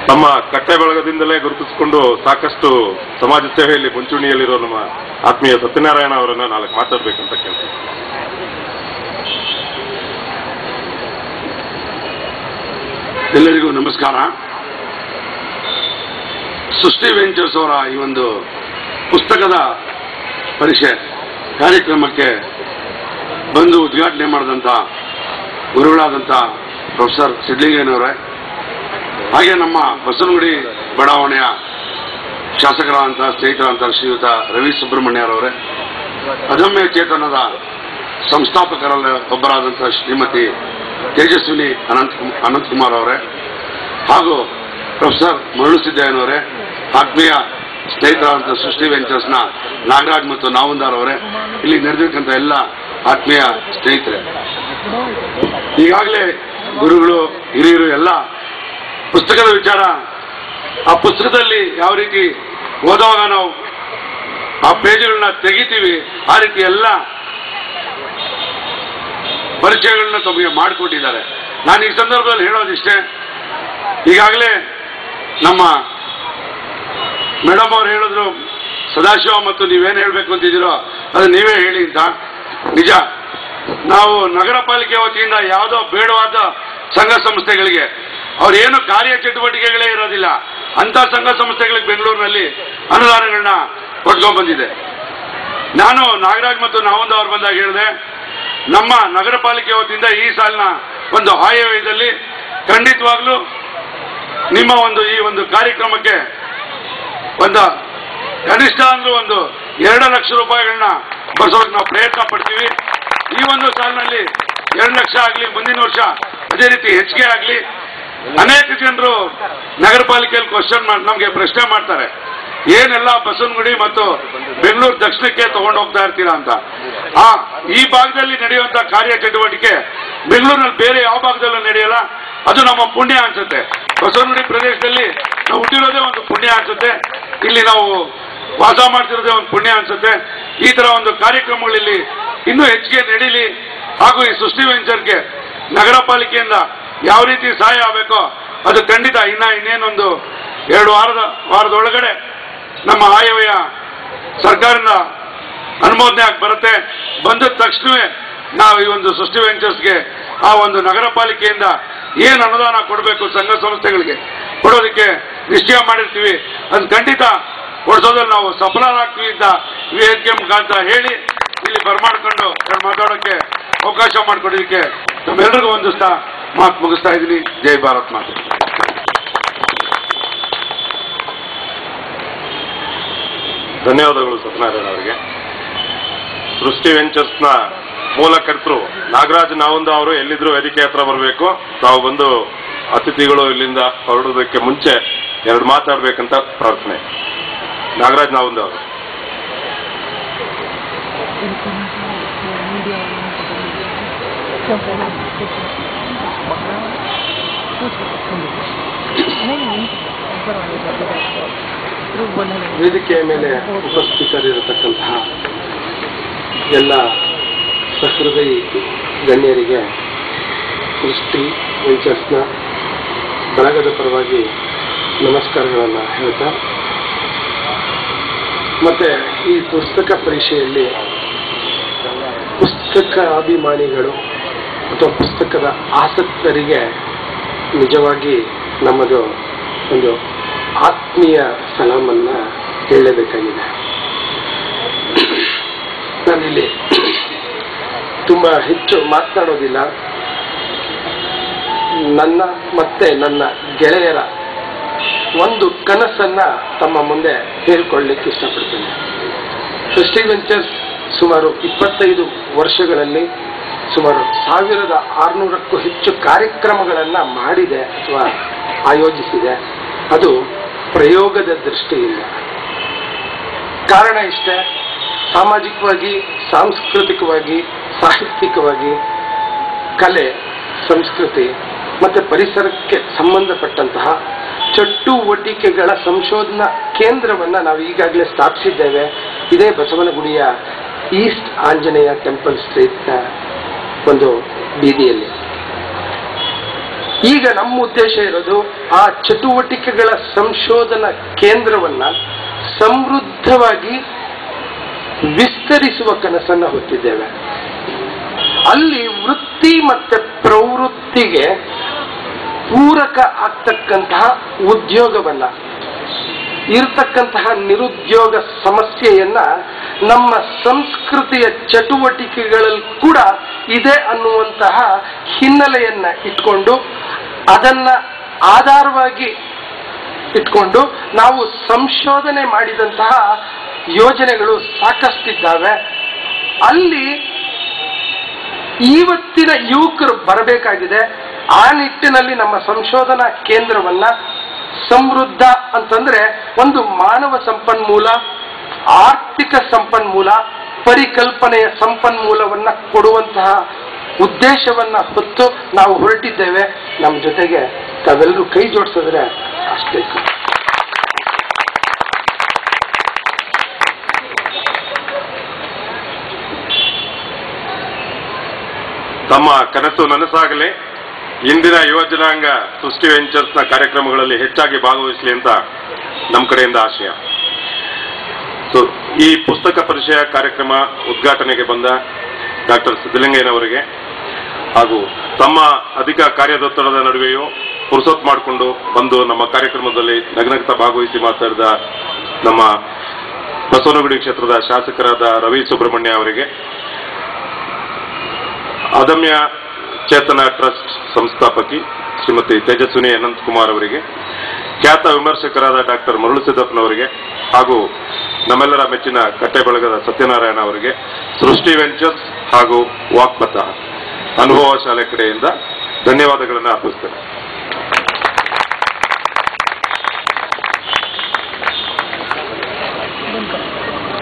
ತಮ್ಮ ಕಟ್ಟೆ ಬಳಗದಿಂದಲೇ ಗುರುತಿಸಿಕೊಂಡು ಸಾಕಷ್ಟು ಸಮಾಜ ಸೇವೆಯಲ್ಲಿ ಮುಂಚೂಣಿಯಲ್ಲಿರೋ ನಮ್ಮ ಆತ್ಮೀಯ ಸತ್ಯನಾರಾಯಣ ಅವರನ್ನ ನಾಲ್ಕು ಮಾತಾಡ್ಬೇಕಂತ ಕೇಳ್ತೀನಿ ಎಲ್ಲರಿಗೂ ನಮಸ್ಕಾರ ಸೃಷ್ಟಿ ವೆಂಚರ್ಸ್ ಅವರ ಈ ಒಂದು ಪುಸ್ತಕದ ಪರೀಕ್ಷೆ ಕಾರ್ಯಕ್ರಮಕ್ಕೆ ಬಂದು ಉದ್ಘಾಟನೆ ಮಾಡಿದಂಥ ಗುರುಗಳಾದಂಥ ಪ್ರೊಫೆಸರ್ ಸಿಡ್ಲಿಂಗಯ್ಯನವರೇ ಹಾಗೆ ನಮ್ಮ ಬಸವನಗುಡಿ ಬಡಾವಣೆಯ ಶಾಸಕರಾದಂಥ ಸ್ನೇಹಿತರಾದಂಥ ಶ್ರೀಯುತ ರವಿ ಸುಬ್ರಹ್ಮಣ್ಯರವರೇ ಅದಮ್ಯ ಚೇತನದ ಸಂಸ್ಥಾಪಕರಲ್ಲಿ ಒಬ್ಬರಾದಂಥ ಶ್ರೀಮತಿ ತೇಜಸ್ವಿನಿ ಅನಂತ್ ಅನಂತಕುಮಾರ್ ಅವರೇ ಹಾಗೂ ಪ್ರೊಫೆಸರ್ ಮರಳು ಸಿದ್ದಯ್ಯನವರೇ ಆತ್ಮೀಯ ಸ್ನೇಹಿತರಾದಂಥ ಸೃಷ್ಟಿ ವೆಂಚರ್ಸ್ನ ನಾಗರಾಜ್ ಮತ್ತು ನಾವಂದಾರ್ ಅವರೇ ಇಲ್ಲಿ ನೆರೆದಿರ್ತಕ್ಕಂಥ ಎಲ್ಲ ಆತ್ಮೀಯ ಸ್ನೇಹಿತರೆ ಈಗಾಗಲೇ ಗುರುಗಳು ಹಿರಿಯರು ಎಲ್ಲ ಪುಸ್ತಕದ ವಿಚಾರ ಆ ಪುಸ್ತಕದಲ್ಲಿ ಯಾವ ರೀತಿ ಓದುವಾಗ ನಾವು ಆ ಪೇಜ್ಗಳನ್ನ ತೆಗಿತೀವಿ ಆ ರೀತಿ ಎಲ್ಲ ಪರಿಚಯಗಳನ್ನ ತಮಗೆ ಮಾಡಿಕೊಟ್ಟಿದ್ದಾರೆ ನಾನು ಈ ಸಂದರ್ಭದಲ್ಲಿ ಹೇಳೋದಿಷ್ಟೇ ಈಗಾಗಲೇ ನಮ್ಮ ಮೇಡಮ್ ಅವ್ರು ಹೇಳಿದ್ರು ಸದಾಶಿವ ಮತ್ತು ನೀವೇನು ಹೇಳಬೇಕು ಅಂತಿದ್ದೀರೋ ಅದು ನೀವೇ ಹೇಳಿ ಅಂತ ನಿಜ ನಾವು ನಗರ ಪಾಲಿಕೆ ವತಿಯಿಂದ ಯಾವುದೋ ಬೇಡವಾದ ಸಂಘ ಸಂಸ್ಥೆಗಳಿಗೆ ಅವ್ರೇನು ಕಾರ್ಯ ಚಟುವಟಿಕೆಗಳೇ ಇರೋದಿಲ್ಲ ಅಂತ ಸಂಘ ಸಂಸ್ಥೆಗಳಿಗೆ ಬೆಂಗಳೂರಿನಲ್ಲಿ ಅನುದಾನಗಳನ್ನ ಕೊಟ್ಕೊಂಡ್ ಬಂದಿದೆ ನಾನು ನಾಗರಾಜ್ ಮತ್ತು ನಾವೊಂದ ಅವ್ರು ಬಂದಾಗ ಹೇಳಿದೆ ನಮ್ಮ ನಗರ ಪಾಲಿಕೆ ವತಿಯಿಂದ ಈ ಸಾಲಿನ ಒಂದು ಆಯವ್ಯಯದಲ್ಲಿ ಖಂಡಿತವಾಗ್ಲೂ ನಿಮ್ಮ ಒಂದು ಈ ಒಂದು ಕಾರ್ಯಕ್ರಮಕ್ಕೆ ಒಂದು ಕನಿಷ್ಠ ಅಂದ್ರೂ ಒಂದು ಎರಡು ಲಕ್ಷ ರೂಪಾಯಿಗಳನ್ನ ಬರ್ಸೋಕೆ ನಾವು ಪ್ರಯತ್ನ ಪಡ್ತೀವಿ ಈ ಒಂದು ಸಾಲಿನಲ್ಲಿ ಎರಡು ಲಕ್ಷ ಆಗಲಿ ಮುಂದಿನ ವರ್ಷ ಅದೇ ರೀತಿ ಹೆಚ್ಚಿಗೆ ಆಗಲಿ ಅನೇಕ ಜನರು ನಗರ ಪಾಲಿಕೆಯಲ್ಲಿ ಕ್ವಶನ್ ಮಾಡಿ ನಮಗೆ ಪ್ರಶ್ನೆ ಮಾಡ್ತಾರೆ ಏನೆಲ್ಲ ಬಸವನಗುಡಿ ಮತ್ತು ಬೆಂಗಳೂರು ದಕ್ಷಿಣಕ್ಕೆ ತಗೊಂಡು ಹೋಗ್ತಾ ಇರ್ತೀರಾ ಅಂತ ಆ ಈ ಭಾಗದಲ್ಲಿ ನಡೆಯುವಂತ ಕಾರ್ಯ ಚಟುವಟಿಕೆ ಬೆಂಗಳೂರಿನಲ್ಲಿ ಬೇರೆ ಯಾವ ಭಾಗದಲ್ಲೂ ನಡೆಯಲ್ಲ ಅದು ನಮ್ಮ ಪುಣ್ಯ ಅನ್ಸುತ್ತೆ ಬಸವನಗುಡಿ ಪ್ರದೇಶದಲ್ಲಿ ನಾವು ಹುಟ್ಟಿರೋದೇ ಒಂದು ಪುಣ್ಯ ಅನ್ಸುತ್ತೆ ಇಲ್ಲಿ ನಾವು ವಾಸ ಮಾಡ್ತಿರೋದೇ ಒಂದು ಪುಣ್ಯ ಅನ್ಸುತ್ತೆ ಈ ತರ ಒಂದು ಕಾರ್ಯಕ್ರಮಗಳಲ್ಲಿ ಇನ್ನೂ ಹೆಚ್ಚಿಗೆ ನಡೀಲಿ ಹಾಗೂ ಈ ಸೃಷ್ಟಿ ವೆಂಚರ್ಗೆ ನಗರ ಪಾಲಿಕೆಯಿಂದ ಯಾವ ರೀತಿ ಸಹಾಯ ಆಗಬೇಕೋ ಅದು ಖಂಡಿತ ಇನ್ನ ಇನ್ನೇನೊಂದು ಎರಡು ವಾರದ ವಾರದೊಳಗಡೆ ನಮ್ಮ ಆಯವ್ಯಯ ಸರ್ಕಾರದಿಂದ ಅನುಮೋದನೆ ಆಗಿ ಬರುತ್ತೆ ಬಂದ ತಕ್ಷಣವೇ ನಾವು ಈ ಒಂದು ಸೃಷ್ಟಿ ವೆಂಚರ್ಸ್ಗೆ ಆ ಒಂದು ನಗರ ಪಾಲಿಕೆಯಿಂದ ಏನು ಅನುದಾನ ಕೊಡಬೇಕು ಸಂಘ ಸಂಸ್ಥೆಗಳಿಗೆ ಕೊಡೋದಕ್ಕೆ ನಿಶ್ಚಯ ಮಾಡಿರ್ತೀವಿ ಅದು ಖಂಡಿತ ಕೊಡಿಸೋದ್ರಲ್ಲಿ ನಾವು ಸಫಲರಾಗ್ತೀವಿ ಅಂತ ಈ ವೇದಿಕೆ ಮುಖಾಂತರ ಹೇಳಿ ಇಲ್ಲಿ ಬರ್ಮಾಡ್ಕೊಂಡು ಎರಡು ಮಾತಾಡೋಕ್ಕೆ ಅವಕಾಶ ಮಾಡಿಕೊಡೋದಕ್ಕೆ ನಮ್ಮೆಲ್ಲರಿಗೂ ಒಂದಿಸ್ತಾ ಮಾತು ಮುಗಿಸ್ತಾ ಇದ್ದೀನಿ ಜೈ ಭಾರತ್ ಮಾತು ಧನ್ಯವಾದಗಳು ಸತ್ಯನಾರಾಯಣ ಅವರಿಗೆ ಸೃಷ್ಟಿ ವೆಂಚರ್ಸ್ನ ಮೂಲಕರ್ತರು ನಾಗರಾಜ್ ನಾವಂದ ಅವರು ಎಲ್ಲಿದ್ರು ವೇದಿಕೆ ಹತ್ರ ಬರಬೇಕು ತಾವು ಬಂದು ಅತಿಥಿಗಳು ಇಲ್ಲಿಂದ ಹೊರಡೋದಕ್ಕೆ ಮುಂಚೆ ಎರಡು ಮಾತಾಡ್ಬೇಕಂತ ಪ್ರಾರ್ಥನೆ ನಾಗರಾಜ್ ನಾವಂದ ಅವರು ವೇದಿಕೆಯ ಮೇಲೆ ಉಪಸ್ಥಿತರಿರತಕ್ಕಂತಹ ಎಲ್ಲ ಸಹೃದಯಿ ಗಣ್ಯರಿಗೆ ಸೃಷ್ಟಿ ವೆಂಚರ್ಸ್ನ ಬಳಗದ ಪರವಾಗಿ ನಮಸ್ಕಾರಗಳನ್ನು ಹೇಳ್ತಾ ಮತ್ತೆ ಈ ಪುಸ್ತಕ ಪರೀಕ್ಷೆಯಲ್ಲಿ ಪುಸ್ತಕ ಅಭಿಮಾನಿಗಳು ಅಥವಾ ಪುಸ್ತಕದ ಆಸಕ್ತರಿಗೆ ನಿಜವಾಗಿ ನಮ್ಮದು ಒಂದು ಆತ್ಮೀಯ ಸಲಾಮನ್ನ ಹೇಳಬೇಕಾಗಿದೆ ನಾನಿಲ್ಲಿ ತುಂಬ ಹೆಚ್ಚು ಮಾತನಾಡೋದಿಲ್ಲ ನನ್ನ ಮತ್ತೆ ನನ್ನ ಗೆಳೆಯರ ಒಂದು ಕನಸನ್ನ ತಮ್ಮ ಮುಂದೆ ಹೇಳ್ಕೊಳ್ಳಿಕ್ಕೆ ಇಷ್ಟಪಡ್ತೇನೆ ಸೃಷ್ಟಿ ವೆಂಚರ್ಸ್ ಸುಮಾರು ಇಪ್ಪತ್ತೈದು ವರ್ಷಗಳಲ್ಲಿ ಸುಮಾರು ಸಾವಿರದ ಆರುನೂರಕ್ಕೂ ಹೆಚ್ಚು ಕಾರ್ಯಕ್ರಮಗಳನ್ನು ಮಾಡಿದೆ ಅಥವಾ ಆಯೋಜಿಸಿದೆ ಅದು ಪ್ರಯೋಗದ ದೃಷ್ಟಿಯಿಂದ ಕಾರಣ ಇಷ್ಟೇ ಸಾಮಾಜಿಕವಾಗಿ ಸಾಂಸ್ಕೃತಿಕವಾಗಿ ಸಾಹಿತ್ಯಿಕವಾಗಿ ಕಲೆ ಸಂಸ್ಕೃತಿ ಮತ್ತು ಪರಿಸರಕ್ಕೆ ಸಂಬಂಧಪಟ್ಟಂತಹ ಚಟುವಟಿಕೆಗಳ ಸಂಶೋಧನಾ ಕೇಂದ್ರವನ್ನು ನಾವು ಈಗಾಗಲೇ ಸ್ಥಾಪಿಸಿದ್ದೇವೆ ಇದೇ ಬಸವನಗುಡಿಯ ಈಸ್ಟ್ ಆಂಜನೇಯ ಟೆಂಪಲ್ ಸ್ಟ್ರೀಟ್ನ ಒಂದು ಬೀದಿಯಲ್ಲಿ ಈಗ ನಮ್ಮ ಉದ್ದೇಶ ಇರೋದು ಆ ಚಟುವಟಿಕೆಗಳ ಸಂಶೋಧನಾ ಕೇಂದ್ರವನ್ನ ಸಮೃದ್ಧವಾಗಿ ವಿಸ್ತರಿಸುವ ಕನಸನ್ನ ಹೊತ್ತಿದ್ದೇವೆ ಅಲ್ಲಿ ವೃತ್ತಿ ಮತ್ತೆ ಪ್ರವೃತ್ತಿಗೆ ಪೂರಕ ಆಗ್ತಕ್ಕಂತಹ ಉದ್ಯೋಗವನ್ನ ಇರತಕ್ಕಂತಹ ನಿರುದ್ಯೋಗ ಸಮಸ್ಯೆಯನ್ನ ನಮ್ಮ ಸಂಸ್ಕೃತಿಯ ಚಟುವಟಿಕೆಗಳಲ್ಲಿ ಕೂಡ ಇದೆ ಅನ್ನುವಂತಹ ಹಿನ್ನೆಲೆಯನ್ನ ಇಟ್ಕೊಂಡು ಅದನ್ನ ಆಧಾರವಾಗಿ ಇಟ್ಕೊಂಡು ನಾವು ಸಂಶೋಧನೆ ಮಾಡಿದಂತಹ ಯೋಜನೆಗಳು ಸಾಕಷ್ಟಿದ್ದಾವೆ ಅಲ್ಲಿ ಇವತ್ತಿನ ಯುವಕರು ಬರಬೇಕಾಗಿದೆ ಆ ನಿಟ್ಟಿನಲ್ಲಿ ನಮ್ಮ ಸಂಶೋಧನಾ ಕೇಂದ್ರವನ್ನ ಸಮೃದ್ಧ ಅಂತಂದ್ರೆ ಒಂದು ಮಾನವ ಸಂಪನ್ಮೂಲ ಆರ್ಥಿಕ ಸಂಪನ್ಮೂಲ ಪರಿಕಲ್ಪನೆಯ ಸಂಪನ್ಮೂಲವನ್ನ ಕೊಡುವಂತಹ ಉದ್ದೇಶವನ್ನ ಹೊತ್ತು ನಾವು ಹೊರಟಿದ್ದೇವೆ ನಮ್ಮ ಜೊತೆಗೆ ತಾವೆಲ್ಲರೂ ಕೈ ಜೋಡಿಸಿದ್ರೆ ಅಷ್ಟೇ ತಮ್ಮ ಕನಸು ನನಸಾಗಲಿ ಇಂದಿನ ಯುವ ಜನಾಂಗ ಸೃಷ್ಟಿ ವೆಂಚರ್ಸ್ನ ಕಾರ್ಯಕ್ರಮಗಳಲ್ಲಿ ಹೆಚ್ಚಾಗಿ ಭಾಗವಹಿಸಲಿ ಅಂತ ನಮ್ಮ ಕಡೆಯಿಂದ ಆಶಯ ಸೊ ಈ ಪುಸ್ತಕ ಪರಿಚಯ ಕಾರ್ಯಕ್ರಮ ಉದ್ಘಾಟನೆಗೆ ಬಂದ ಡಾಕ್ಟರ್ ಸಿದ್ದಲಿಂಗಯ್ಯನವರಿಗೆ ಹಾಗೂ ತಮ್ಮ ಅಧಿಕ ಕಾರ್ಯದೊತ್ತಡದ ನಡುವೆಯೂ ಪುರುಸೊತ್ ಮಾಡಿಕೊಂಡು ಬಂದು ನಮ್ಮ ಕಾರ್ಯಕ್ರಮದಲ್ಲಿ ನಗ್ನಗ್ತಾ ಭಾಗವಹಿಸಿ ಮಾತಾಡಿದ ನಮ್ಮ ಬಸವನಗುಡಿ ಕ್ಷೇತ್ರದ ಶಾಸಕರಾದ ರವಿ ಸುಬ್ರಹ್ಮಣ್ಯ ಅವರಿಗೆ ಅದಮ್ಯ ಚೇತನ ಟ್ರಸ್ಟ್ ಸಂಸ್ಥಾಪಕಿ ಶ್ರೀಮತಿ ತೇಜಸ್ವಿನಿ ಅನಂತಕುಮಾರ್ ಅವರಿಗೆ ಖ್ಯಾತ ವಿಮರ್ಶಕರಾದ ಡಾಕ್ಟರ್ ಮರುಳು ಸಿದ್ದಪ್ಪನವರಿಗೆ ಹಾಗೂ ನಮ್ಮೆಲ್ಲರ ಮೆಚ್ಚಿನ ಕಟ್ಟೆ ಬಳಗದ ಸತ್ಯನಾರಾಯಣ ಅವರಿಗೆ ಸೃಷ್ಟಿ ವೆಂಚರ್ಸ್ ಹಾಗೂ ವಾಕ್ಪಥ ಅನುಭವ ಶಾಲೆ ಕಡೆಯಿಂದ ಧನ್ಯವಾದಗಳನ್ನು ಅರ್ಪಿಸ್ತೇನೆ